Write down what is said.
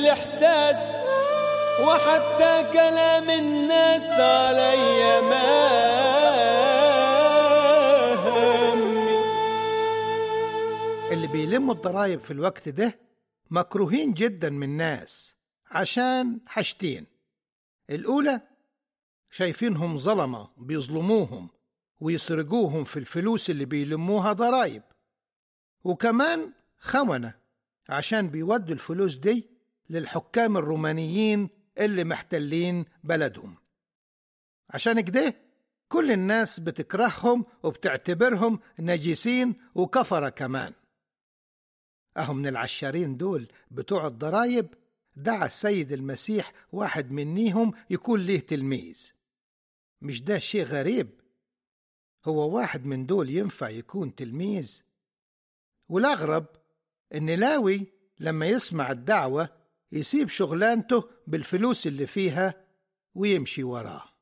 الإحساس وحتى كلام الناس علي ما همي اللي بيلموا الضرايب في الوقت ده مكروهين جدا من الناس عشان حاجتين الأولى شايفينهم ظلمة بيظلموهم ويسرقوهم في الفلوس اللي بيلموها ضرايب وكمان خونة عشان بيودوا الفلوس دي للحكام الرومانيين اللي محتلين بلدهم عشان كده كل الناس بتكرههم وبتعتبرهم نجسين وكفرة كمان أهو من العشارين دول بتوع الضرايب دعا السيد المسيح واحد منيهم يكون ليه تلميذ مش ده شيء غريب هو واحد من دول ينفع يكون تلميذ والأغرب إن لاوي لما يسمع الدعوة يسيب شغلانته بالفلوس اللي فيها ويمشي وراه